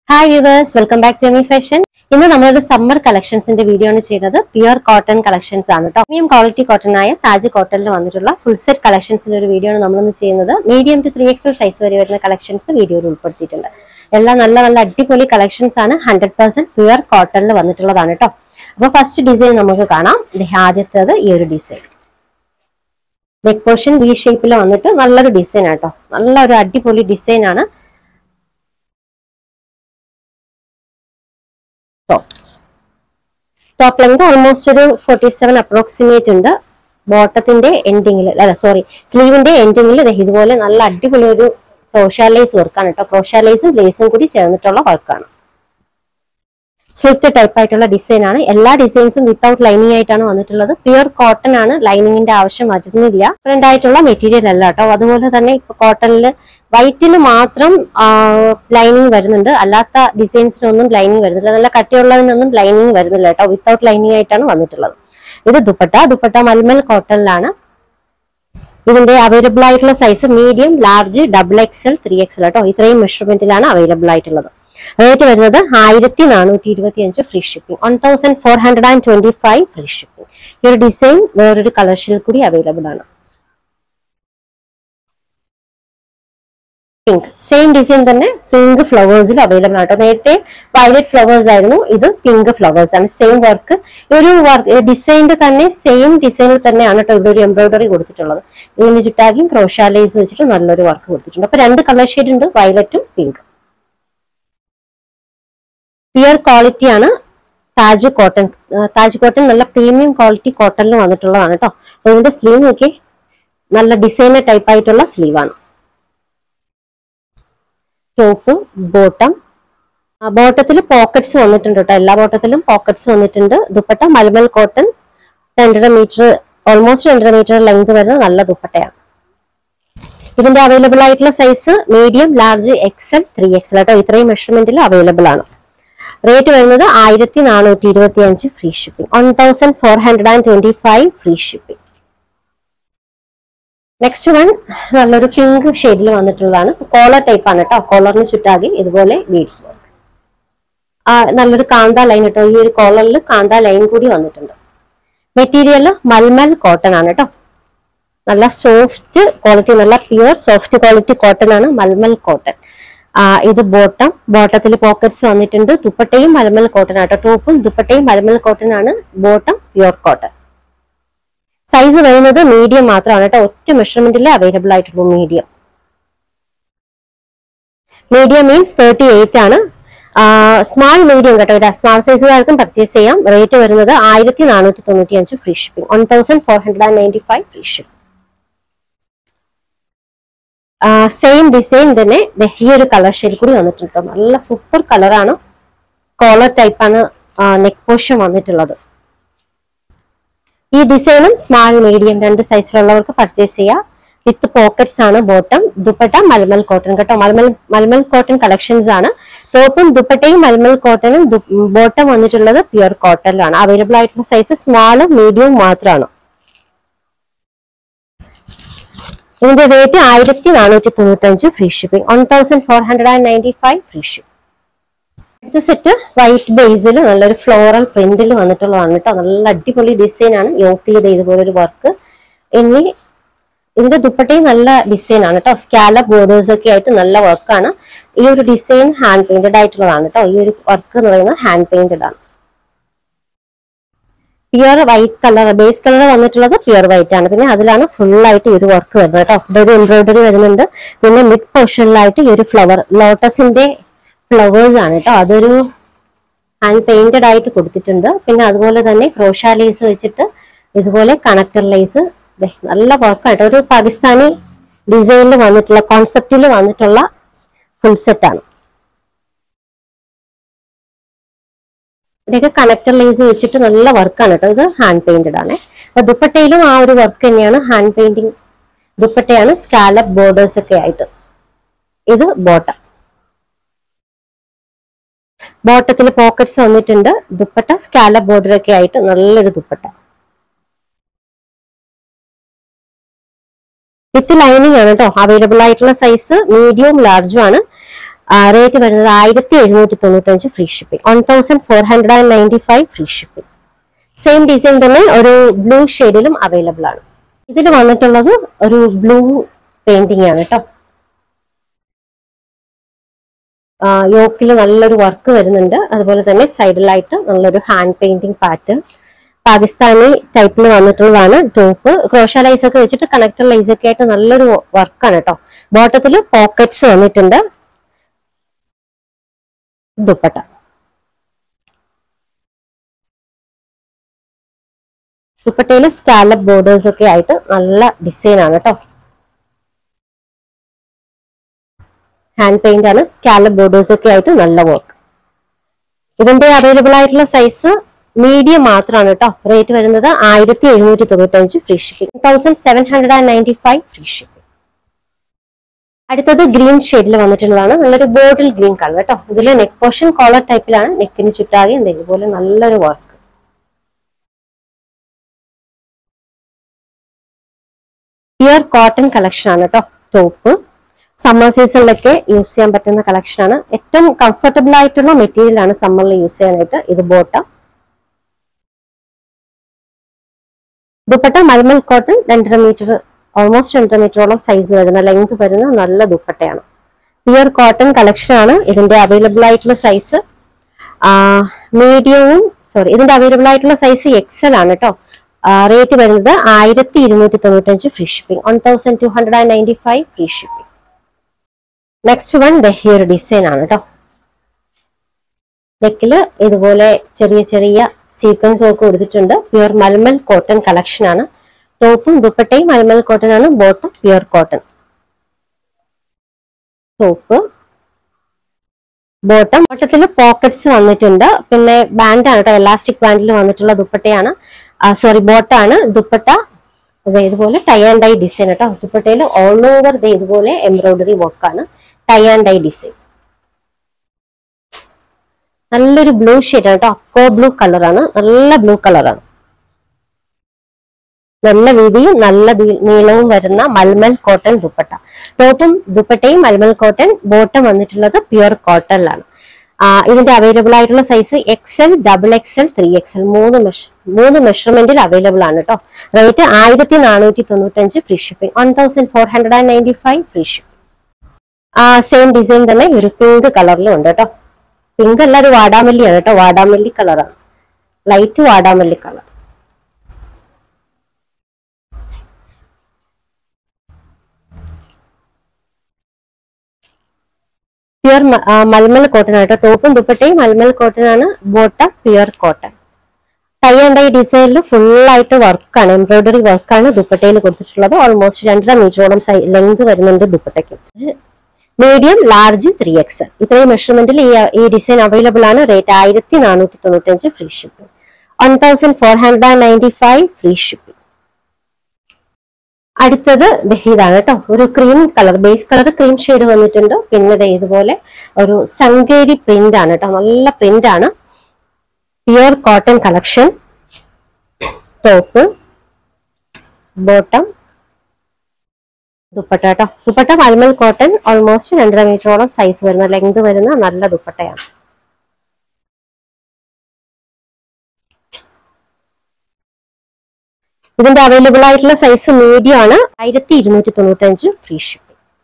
hi viewers welcome back to me fashion ഇന്ന് നമ്മളൊരു summer കളക്ഷൻസിന്റെ video ആണ് ചെയ്യുന്നത് പ്യുർ കോട്ടൺ കളക്ഷൻസ് ആണ് കേട്ടോ പ്രീമിയം ക്വാളിറ്റി കോട്ടൺ ആയ താജ് കോട്ടണിൽ വന്നിട്ടുള്ള ഫുൾ സെറ്റ് കളക്ഷൻസിന്റെ ഒരു വീഡിയോ ആണ് നമ്മളിന്ന് ചെയ്യുന്നത് medium to three XL size വരെ വരുന്ന കളക്ഷൻസ് വീഡിയോയിൽ ഉൾപ്പെടുത്തിയിട്ടുണ്ട് എല്ലാം നല്ല നല്ല അടിപൊളി കളക്ഷൻസ് ആണ് ഹൺഡ്രഡ് പെർസെന്റ് പ്യുർ കോട്ടണിൽ വന്നിട്ടുള്ളതാണ് കേട്ടോ അപ്പൊ ഫസ്റ്റ് ഡിസൈൻ നമുക്ക് കാണാം ദേ ആദ്യത്തേത് ഈ ഒരു ഡിസൈൻ നെക്ക് പോർഷൻ വി ഷേപ്പിൽ വന്നിട്ട് നല്ലൊരു ഡിസൈൻ ആട്ടോ നല്ല ഒരു അടിപൊളി ഡിസൈൻ ആണ് ടോപ്പ് ലെങ്ത് ഓൾമോസ്റ്റ് ഒരു ഫോർട്ടി സെവൻ അപ്രോക്സിമേറ്റ് ഉണ്ട് ബോട്ടത്തിന്റെ എൻഡിങ്ങിൽ അല്ല സോറി സ്ലീവിന്റെ എൻഡിങ്ങിൽ ഇതുപോലെ നല്ല അടിപൊളി ഒരു ക്രോഷാലൈസ് വർക്കാണ് കേട്ടോ ക്രോഷാലൈസും ലേസും കൂടി ചേർന്നിട്ടുള്ള വർക്കാണ് സ്വിഫ്റ്റ് ടൈപ്പ് ആയിട്ടുള്ള ഡിസൈൻ ആണ് എല്ലാ ഡിസൈൻസും വിത്തൗട്ട് ലൈനിങ് ആയിട്ടാണ് വന്നിട്ടുള്ളത് പ്യുർ കോട്ടൺ ആണ് ലൈനിങ്ങിന്റെ ആവശ്യം വരുന്നില്ല ഫ്രണ്ട് ആയിട്ടുള്ള മെറ്റീരിയൽ അല്ല കേട്ടോ അതുപോലെ തന്നെ ഇപ്പൊ കോട്ടണിൽ വൈറ്റിന് മാത്രം ലൈനിങ് വരുന്നുണ്ട് അല്ലാത്ത ഡിസൈൻസിനൊന്നും ലൈനിങ് വരുന്നില്ല നല്ല കട്ടിയുള്ളതിനൊന്നും ലൈനിങ് വരുന്നില്ല കേട്ടോ വിത്തൗട്ട് ലൈനിങ് ആയിട്ടാണ് വന്നിട്ടുള്ളത് ഇത് ദുപ്പട്ട ദുപ്പട്ട മൽമൽ കോട്ടണിലാണ് ഇതിന്റെ അവൈലബിൾ ആയിട്ടുള്ള size medium large double XL three XL കേട്ടോ ഇത്രയും മെഷർമെന്റിലാണ് അവൈലബിൾ ആയിട്ടുള്ളത് റേറ്റ് വരുന്നത് ആയിരത്തി നാനൂറ്റി ഇരുപത്തി അഞ്ച് free shipping one thousand four hundred and twenty five free shipping ഈ ഒരു ഡിസൈൻ വേറൊരു കളർഷിൽ കൂടി അവൈലബിൾ ആണ് പിങ്ക് സെയിം ഡിസൈൻ തന്നെ പിങ്ക് ഫ്ലവേഴ്സിൽ അവൈലബിൾ ആണ് കേട്ടോ നേരത്തെ വയലറ്റ് ഫ്ലവേഴ്സ് ആയിരുന്നു ഇത് പിങ്ക് ഫ്ലവേഴ്സ് ആണ് സെയിം വർക്ക് ഒരു വർക്ക് ഡിസൈനിന്റെ തന്നെ സെയിം ഡിസൈനിൽ തന്നെയാണ് കേട്ടോ ഇവിടെ ഒരു എംബ്രോയിഡറി കൊടുത്തിട്ടുള്ളത് ഇതിന് ചുറ്റാകിയും ക്രോഷാലൈസ് വെച്ചിട്ട് നല്ലൊരു വർക്ക് കൊടുത്തിട്ടുണ്ട് അപ്പൊ രണ്ട് കളർ ഷെയ്ഡ് ഉണ്ട് വയലറ്റും പിങ്ക് പ്യുർ ക്വാളിറ്റി ആണ് താജ് കോട്ടൺ താജ് കോട്ടൺ നല്ല പ്രീമിയം ക്വാളിറ്റി കോട്ടണിൽ വന്നിട്ടുള്ളതാണ് കേട്ടോ അപ്പൊ ഇതിന്റെ സ്ലീവ് നോക്കി നല്ല ഡിസൈനർ ടൈപ്പ് ആയിട്ടുള്ള സ്ലീവാണ് ടോപ്പ് ബോട്ടം ബോട്ടത്തിൽ പോക്കറ്റ്സ് വന്നിട്ടുണ്ട് കേട്ടോ എല്ലാ ബോട്ടത്തിലും പോക്കറ്റ്സ് വന്നിട്ടുണ്ട് ദുപ്പട്ട മൽമൽ കോട്ടൺ രണ്ടര മീറ്റർ ഓൾമോസ്റ്റ് രണ്ടര മീറ്റർ ലെങ്ത് വരുന്ന നല്ല ദുപ്പട്ടയാണ് ഇതിന്റെ അവൈലബിൾ ആയിട്ടുള്ള size medium large XL three XL കേട്ടോ ഇത്രയും മെഷർമെന്റിൽ അവൈലബിൾ ആണ് റേറ്റ് വരുന്നത് ആയിരത്തി നാനൂറ്റി ഇരുപത്തി അഞ്ച് free shipping one thousand four hundred and twenty five free shipping next one നല്ലൊരു പിങ്ക് ഷെയ്ഡിൽ വന്നിട്ടുള്ളതാണ് കോളർ ടൈപ്പ് ആണ് കേട്ടോ കോളറിന് ചുറ്റാകെ ഇതുപോലെ ബീഡ്സ് വർക്ക് നല്ലൊരു കാന്ത ലൈൻ കേട്ടോ ഈ ഒരു കോളറിൽ കാന്ത ലൈൻ കൂടി വന്നിട്ടുണ്ട് മെറ്റീരിയൽ മൽമൽ കോട്ടൺ ആണ് കേട്ടോ നല്ല സോഫ്റ്റ് ക്വാളിറ്റി നല്ല പ്യുവർ സോഫ്റ്റ് ക്വാളിറ്റി കോട്ടൺ ആണ് മൽമൽ കോട്ടൺ ഇത് ബോട്ടം ബോട്ടത്തിൽ പോക്കറ്റ്സ് വന്നിട്ടുണ്ട് ദുപ്പട്ടയും മലമൽ കോട്ടൺ ആട്ടോ ടോപ്പും ദുപ്പട്ടയും മലമൽ കോട്ടൺ ആണ് ബോട്ടം പ്യുവർ കോട്ടൺ സൈസ് വരുന്നത് മീഡിയം മാത്രമാണ് കേട്ടോ ഒറ്റ മെഷർമെന്റിൽ അവൈലബിൾ ആയിട്ടുള്ളൂ medium medium means thirty eight ആണ് സ്മാൾ മീഡിയം കേട്ടോ ഇത് സ്മാൾ സൈസുകാർക്കും പർച്ചേസ് ചെയ്യാം റേറ്റ് വരുന്നത് ആയിരത്തി നാനൂറ്റി തൊണ്ണൂറ്റി അഞ്ച് free shipping one thousand four hundred and ninety five free shipping same design തന്നെ ഈ ഒരു കളർ ഷെയ്ഡ് കൂടി വന്നിട്ടുണ്ട് നല്ല സൂപ്പർ കളറാണ് കോളർ ടൈപ്പാണ് നെക്ക് പോഷൻ വന്നിട്ടുള്ളത് ഈ ഡിസൈനും സ്മാൾ മീഡിയം രണ്ട് സൈസിലുള്ളവർക്ക് പർച്ചേസ് ചെയ്യാം വിത്ത് പോക്കറ്റ്സ് ആണ് ബോട്ടം ദുപ്പട്ട മൽമൽ കോട്ടൺ കേട്ടോ മൽമൽ മൽമൽ കോട്ടൺ കളക്ഷൻസ് ആണ് ടോപ്പും ദുപ്പട്ടയും മൽമൽ കോട്ടണും ബോട്ടം വന്നിട്ടുള്ളത് പ്യുർ കോട്ടണിലാണ് അവൈലബിൾ ആയിട്ടുള്ള സൈസ് സ്മാളും മീഡിയവും മാത്രമാണ് ഇതിന്റെ റേറ്റ് ആയിരത്തി നാനൂറ്റി തൊണ്ണൂറ്റഞ്ച് free shipping one thousand four hundred and ninety five free shipping അടുത്ത സെറ്റ് വൈറ്റ് ബേസിൽ നല്ലൊരു ഫ്ലോറൽ പ്രിന്റിൽ വന്നിട്ടുള്ളതാണ് കേട്ടോ നല്ല അടിപൊളി ഡിസൈൻ ആണ് യോക്ക് ചെയ്ത ഇതുപോലെ ഒരു വർക്ക് ഇനി ഇതിന്റെ ദുപ്പട്ടയും നല്ല ഡിസൈൻ ആണ് കേട്ടോ സ്കാലപ്പ് ബോർഡേഴ്സ് ഒക്കെ ആയിട്ട് നല്ല വർക്കാണ് ഈ ഒരു ഡിസൈൻ ഹാൻഡ് പെയിന്റഡ് ആയിട്ടുള്ളതാണ് കേട്ടോ ഈ ഒരു വർക്ക് എന്ന് പറയുന്നത് ഹാൻഡ് പെയിന്റഡ് ആണ് pure white colour base colour വന്നിട്ടുള്ളത് പ്യുവർ വൈറ്റ് ആണ് പിന്നെ അതിലാണ് ഫുൾ ആയിട്ട് ഈ ഒരു വർക്ക് വരുന്നത് കേട്ടോ ഇവിടെ ഒരു എംബ്രോയിഡറി വരുന്നുണ്ട് പിന്നെ മിഡ് പോർഷനിലായിട്ട് ഈ ഒരു ഫ്ലവർ ലോട്ടസിന്റെ ഫ്ലവേഴ്സ് ആണ് കേട്ടോ അതൊരു ഹാൻഡ് പെയിന്റഡ് ആയിട്ട് കൊടുത്തിട്ടുണ്ട് പിന്നെ അതുപോലെ തന്നെ ക്രോഷ ലേസ് വെച്ചിട്ട് ഇതുപോലെ കണക്ടർ ലേസ് നല്ല വർക്കായിട്ട് ഒരു പാകിസ്ഥാനി ഡിസൈനിൽ വന്നിട്ടുള്ള കോൺസെപ്റ്റിൽ വന്നിട്ടുള്ള ഫുൾ സെറ്റ് ആണ് ഇതൊക്കെ കണക്ടർ ലേസ് വെച്ചിട്ട് നല്ല വർക്കാണ് കേട്ടോ ഇത് ഹാൻഡ് പെയിന്റഡ് ആണ് അപ്പൊ ദുപ്പട്ടയിലും ആ ഒരു വർക്ക് തന്നെയാണ് ഹാൻഡ് പെയിന്റിങ് ദുപ്പട്ടയാണ് സ്കാലപ്പ് ബോർഡേഴ്സ് ഒക്കെ ആയിട്ട് ഇത് ബോട്ടം ബോട്ടത്തിൽ പോക്കറ്റ്സ് വന്നിട്ടുണ്ട് ദുപ്പട്ട സ്കാലപ്പ് ബോർഡർ ഒക്കെ ആയിട്ട് നല്ലൊരു ദുപ്പട്ട വിത്ത് ലൈനിങ് ആണ് കേട്ടോ അവൈലബിൾ ആയിട്ടുള്ള സൈസ് മീഡിയം ലാർജും ആണ് റേറ്റ് വരുന്നത് ആയിരത്തി എഴുന്നൂറ്റി തൊണ്ണൂറ്റഞ്ച് free shipping one thousand four hundred and ninety five free shipping same design തന്നെ ഒരു ബ്ലൂ ഷെയ്ഡിലും അവൈലബിൾ ആണ് ഇതിൽ വന്നിട്ടുള്ളത് ഒരു ബ്ലൂ പെയിന്റിംഗ് ആണ് കേട്ടോ യോക്കിൽ നല്ലൊരു വർക്ക് വരുന്നുണ്ട് അതുപോലെ തന്നെ സൈഡിലായിട്ട് നല്ലൊരു ഹാൻഡ് പെയിന്റിംഗ് പാറ്റേൺ പാകിസ്ഥാനി ടൈപ്പിൽ വന്നിട്ടുള്ളതാണ് ടോപ്പ് ക്രോഷ ലൈസ് ഒക്കെ വെച്ചിട്ട് കണക്ടർ ലൈസ് ഒക്കെ ആയിട്ട് നല്ലൊരു വർക്കാണ് കേട്ടോ ബോട്ടത്തിൽ പോക്കറ്റ്സ് വന്നിട്ടുണ്ട് ദുപ്പട്ട ദുപ്പട്ടയിൽ സ്കാലപ്പ് ബോർഡേഴ്സ് ഒക്കെ ആയിട്ട് നല്ല ഡിസൈൻ ആണ് കേട്ടോ ഹാൻഡ് പെയിന്റ് ആണ് സ്കാലപ്പ് ബോർഡേഴ്സ് ഒക്കെ ആയിട്ട് നല്ല വർക്ക് ഇതിന്റെ അവൈലബിൾ ആയിട്ടുള്ള സൈസ് മീഡിയം മാത്രമാണ് കേട്ടോ റേറ്റ് വരുന്നത് ആയിരത്തി എഴുന്നൂറ്റി തൊണ്ണൂറ്റഞ്ച് free shipping thousand seven hundred and ninety five free shipping അടുത്തത് ഗ്രീൻ ഷെയ്ഡിൽ വന്നിട്ടുള്ളതാണ് നല്ലൊരു ബോട്ടിൽ ഗ്രീൻ കളർ കേട്ടോ ഇതിൽ നെക്ക് പോർഷൻ കോളർ ടൈപ്പിലാണ് നെക്കിന് ചുറ്റാകെ എന്ത് ഇതുപോലെ നല്ലൊരു വർക്ക് പ്യുർ കോട്ടൺ കളക്ഷൻ ആണ് കേട്ടോ ടോപ്പ് സമ്മർ സീസണിലൊക്കെ യൂസ് ചെയ്യാൻ പറ്റുന്ന കളക്ഷൻ ആണ് ഏറ്റവും കംഫർട്ടബിൾ ആയിട്ടുള്ള മെറ്റീരിയൽ ആണ് സമ്മറിൽ യൂസ് ചെയ്യാനായിട്ട് ഇത് ബോട്ട ദുപ്പട്ട മൽമൽ കോട്ടൺ രണ്ടര മീറ്റർ ഓൾമോസ്റ്റ് രണ്ടര മീറ്ററോളം സൈസ് വരുന്ന ലെങ്ത് വരുന്ന നല്ല ദുപ്പട്ടയാണ് പ്യുർ കോട്ടൺ കളക്ഷൻ ആണ് ഇതിന്റെ അവൈലബിൾ ആയിട്ടുള്ള സൈസ് മീഡിയവും സോറി ഇതിന്റെ അവൈലബിൾ ആയിട്ടുള്ള സൈസ് എക്സൽ ആണ് കേട്ടോ റേറ്റ് വരുന്നത് ആയിരത്തി ഇരുന്നൂറ്റി തൊണ്ണൂറ്റഞ്ച് free shipping one thousand two hundred and ninety five free shipping next one ഈ ഒരു ഡിസൈൻ ആണ് കേട്ടോ നെക്കില് ഇതുപോലെ ചെറിയ ചെറിയ സീക്വൻസ് ഒക്കെ കൊടുത്തിട്ടുണ്ട് പ്യുർ മൽമൽ കോട്ടൺ കളക്ഷൻ ആണ് ടോപ്പും ദുപ്പട്ടയും മൽമൽ കോട്ടൺ ആണ് bottom pure cotton top bottom ബോട്ടത്തിൽ പോക്കറ്റ്സ് വന്നിട്ടുണ്ട് പിന്നെ ബാൻഡ് ആണ് കേട്ടോ എലാസ്റ്റിക് ബാൻഡിൽ വന്നിട്ടുള്ള ദുപ്പട്ടയാണ് സോറി ബോട്ടാണ് ദുപ്പട്ട ദേ ഇതുപോലെ ടൈ ആൻഡ് ഡൈ ഡിസൈൻ കേട്ടോ ദുപ്പട്ടയിൽ ഓൾ ഓവർ ദേ ഇതുപോലെ എംബ്രോയിഡറി വർക്കാണ് ടൈ ആൻഡ് ഡൈ ഡിസൈൻ നല്ലൊരു ബ്ലൂ ഷെയ്ഡ് ആണ് കേട്ടോ അക്കോ ബ്ലൂ കളറാണ് നല്ല ബ്ലൂ കളറാണ് നല്ല വീതിയും നല്ല ദീ- നീളവും വരുന്ന മൽമൽ കോട്ടൺ ദുപ്പട്ട ടോപ്പും ദുപ്പട്ടയും മൽമൽ കോട്ടൺ ബോട്ടം വന്നിട്ടുള്ളത് പ്യുർ കോട്ടണിലാണ് ഇതിന്റെ അവൈലബിൾ ആയിട്ടുള്ള size XL double XL three XL മൂന്ന് മെഷ് മൂന്ന് മെഷർമെന്റിൽ അവൈലബിൾ ആണ് കേട്ടോ റേറ്റ് ആയിരത്തി നാനൂറ്റി തൊണ്ണൂറ്റഞ്ച് free shipping one thousand four hundred and ninety five free shipping same design തന്നെ ഒരു പിങ്ക് കളറിലും ഉണ്ട് കേട്ടോ പിങ്ക് അല്ല ഒരു വാടാമല്ലിയാണ് കേട്ടോ വാടാമല്ലി കളറാണ് ലൈറ്റ് വാടാമല്ലി കളർ പ്യുർ മൽമൽ കോട്ടൺ ആട്ടോ ടോപ്പും ദുപ്പട്ടയും മൽമൽ കോട്ടൺ ആണ് bottom pure cotton tie and tie ഡിസൈനിൽ ഫുൾ ആയിട്ട് വർക്കാണ് എംബ്രോയിഡറി വർക്കാണ് ദുപ്പട്ടയിൽ കൊടുത്തിട്ടുള്ളത് ഓൾമോസ്റ്റ് രണ്ടര മീറ്ററോളം ലെങ്ത് വരുന്നുണ്ട് ദുപ്പട്ടയ്ക്ക് മീഡിയം ലാർജ് ത്രീ എക്സ് ഇത്രയും മെഷർമെന്റിൽ ഈ ഈ ഡിസൈൻ അവൈലബിൾ ആണ് റേറ്റ് ആയിരത്തി നാനൂറ്റി തൊണ്ണൂറ്റഞ്ച് free shipping one thousand four hundred and ninety five free shipping അടുത്തത് ദേ ഇതാണ് കേട്ടോ ഒരു cream colour base colour cream shade വന്നിട്ടുണ്ട് പിന്നെ ദേ ഇതുപോലെ ഒരു സങ്കേരി പ്രിന്റ് ആണ് കേട്ടോ നല്ല പ്രിന്റ് ആണ് pure cotton collection top bottom dupatta കേട്ടോ ദുപ്പട്ട മൽമൽ കോട്ടൺ ഓൾമോസ്റ്റ് രണ്ടര മീറ്ററോളം സൈസ് വരുന്ന ലെങ്ത് വരുന്ന നല്ല ദുപ്പട്ടയാണ് ഇതിന്റെ അവൈലബിൾ ആയിട്ടുള്ള സൈസ് മീഡിയം ആണ് ആയിരത്തി ഇരുന്നൂറ്റി തൊണ്ണൂറ്റഞ്ച് ഫ്രീ ഷിപ്പിംഗ്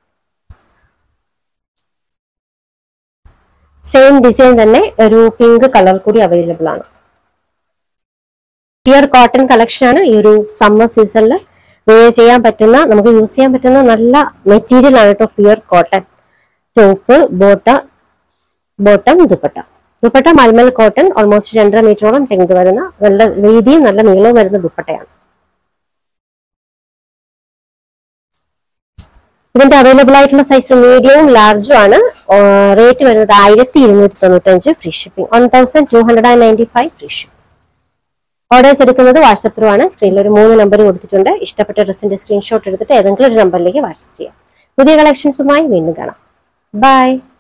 സെയിം ഡിസൈൻ തന്നെ ഒരു പിങ്ക് കളർ കൂടി അവൈലബിൾ ആണ് പ്യുർ കോട്ടൺ കളക്ഷൻ ആണ് ഈ ഒരു സമ്മർ സീസണിൽ വെയർ ചെയ്യാൻ പറ്റുന്ന നമുക്ക് യൂസ് ചെയ്യാൻ പറ്റുന്ന നല്ല മെറ്റീരിയൽ ആണ് കേട്ടോ പ്യുർ കോട്ടൺ ടോപ്പ് ബോട്ട bottom dupatta dupatta malmal cotton almost രണ്ടര മീറ്ററോളം ലെങ്ത് വരുന്ന നല്ല വീതിയും നല്ല നീളവും വരുന്ന ദുപ്പട്ടയാണ് ഇതിന്റെ അവൈലബിൾ ആയിട്ടുള്ള സൈസ് മീഡിയവും ലാർജും ആണ് റേറ്റ് വരുന്നത് ആയിരത്തി ഇരുന്നൂറ്റി തൊണ്ണൂറ്റഞ്ച് free shipping one thousand two hundred and ninety five free shipping orders എടുക്കുന്നത് വാട്സപ്പ് ത്രൂ ആണ് സ്ക്രീനിൽ ഒരു മൂന്ന് നമ്പർ കൊടുത്തിട്ടുണ്ട് ഇഷ്ടപ്പെട്ട ഡ്രസ്സിന്റെ സ്ക്രീൻഷോട്ട് എടുത്തിട്ട് ഏതെങ്കിലും ഒരു നമ്പറിലേക്ക് വാട്സപ്പ് ചെയ്യാം പുതിയ കളക്ഷൻസുമായി വീണ്ടും കാണാം ബൈ